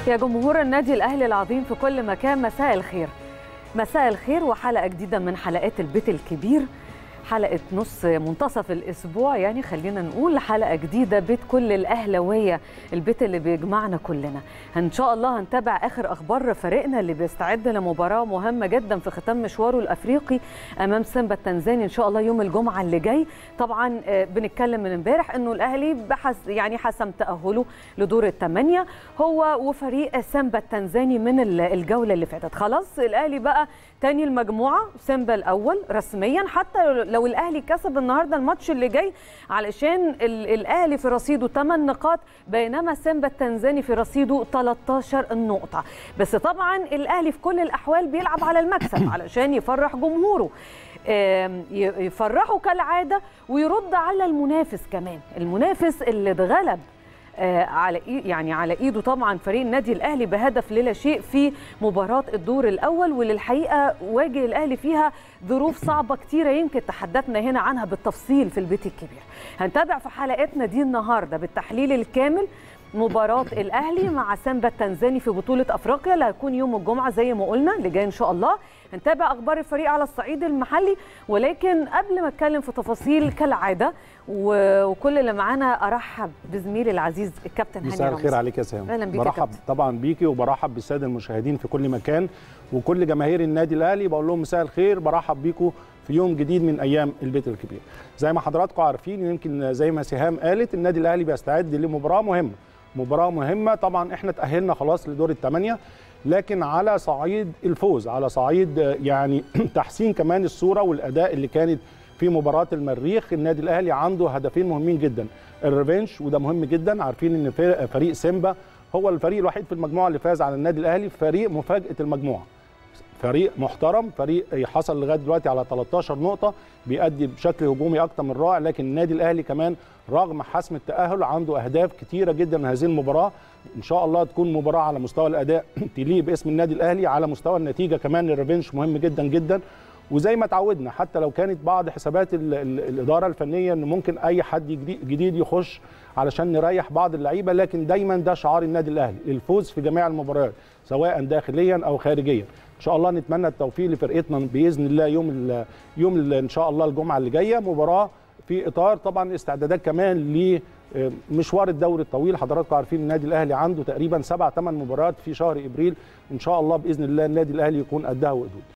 يا جمهور النادي الاهلي العظيم في كل مكان مساء الخير مساء الخير وحلقه جديده من حلقات البيت الكبير حلقه نص منتصف الاسبوع يعني خلينا نقول حلقه جديده بيت كل الاهلاويه البيت اللي بيجمعنا كلنا ان شاء الله هنتابع اخر اخبار فريقنا اللي بيستعد لمباراه مهمه جدا في ختام مشواره الافريقي امام سيمبا التنزاني ان شاء الله يوم الجمعه اللي جاي طبعا بنتكلم من امبارح انه الاهلي بحث يعني حسم تاهله لدور الثمانيه هو وفريق سيمبا التنزاني من الجوله اللي فاتت خلاص الاهلي بقى تاني المجموعه سيمبا الاول رسميا حتى لو الاهلي كسب النهارده الماتش اللي جاي علشان الاهلي في رصيده 8 نقاط بينما سيمبا التنزاني في رصيده 13 نقطه بس طبعا الاهلي في كل الاحوال بيلعب على المكسب علشان يفرح جمهوره يفرحوا كالعاده ويرد على المنافس كمان المنافس اللي اتغلب على يعني على ايده طبعا فريق النادي الاهلي بهدف للا شيء في مباراه الدور الاول واللي الحقيقه واجه الاهلي فيها ظروف صعبه كتيره يمكن تحدثنا هنا عنها بالتفصيل في البيت الكبير هنتابع في حلقتنا دي النهارده بالتحليل الكامل مباراة الأهلي مع سامبا التنزاني في بطولة أفريقيا اللي هتكون يوم الجمعة زي ما قلنا اللي جاي إن شاء الله هنتابع أخبار الفريق على الصعيد المحلي ولكن قبل ما أتكلم في تفاصيل كالعادة وكل اللي معانا أرحب بزميلي العزيز الكابتن هاني مساء الخير عليك يا سام أهلا بيك برحب طبعا بيكي وبرحب بالسادة المشاهدين في كل مكان وكل جماهير النادي الأهلي بقول لهم مساء الخير برحب بيكم في يوم جديد من ايام البيت الكبير زي ما حضراتكم عارفين يمكن زي ما سهام قالت النادي الاهلي بيستعد لمباراه مهمه مباراه مهمه طبعا احنا تاهلنا خلاص لدور الثمانيه لكن على صعيد الفوز على صعيد يعني تحسين كمان الصوره والاداء اللي كانت في مباراه المريخ النادي الاهلي عنده هدفين مهمين جدا الريفنش وده مهم جدا عارفين ان فريق سيمبا هو الفريق الوحيد في المجموعه اللي فاز على النادي الاهلي فريق مفاجاه المجموعه فريق محترم فريق حصل لغايه دلوقتي على 13 نقطه بيأدي بشكل هجومي اكتر من رائع لكن النادي الاهلي كمان رغم حسم التاهل عنده اهداف كتيره جدا من هذه المباراه ان شاء الله تكون مباراه على مستوى الاداء تليق باسم النادي الاهلي على مستوى النتيجه كمان الريفنش مهم جدا جدا وزي ما تعودنا حتى لو كانت بعض حسابات ال ال الاداره الفنيه ان ممكن اي حد جديد يخش علشان نريح بعض اللعيبه لكن دايما ده شعار النادي الاهلي الفوز في جميع المباريات سواء داخليا او خارجيا ان شاء الله نتمنى التوفيق لفرقتنا باذن الله يوم ال يوم ال ان شاء الله الجمعه اللي جايه مباراه في اطار طبعا استعدادات كمان لمشوار الدوري الطويل حضراتكم عارفين النادي الاهلي عنده تقريبا سبع ثمان مباريات في شهر ابريل ان شاء الله باذن الله النادي الاهلي يكون قدها وقدود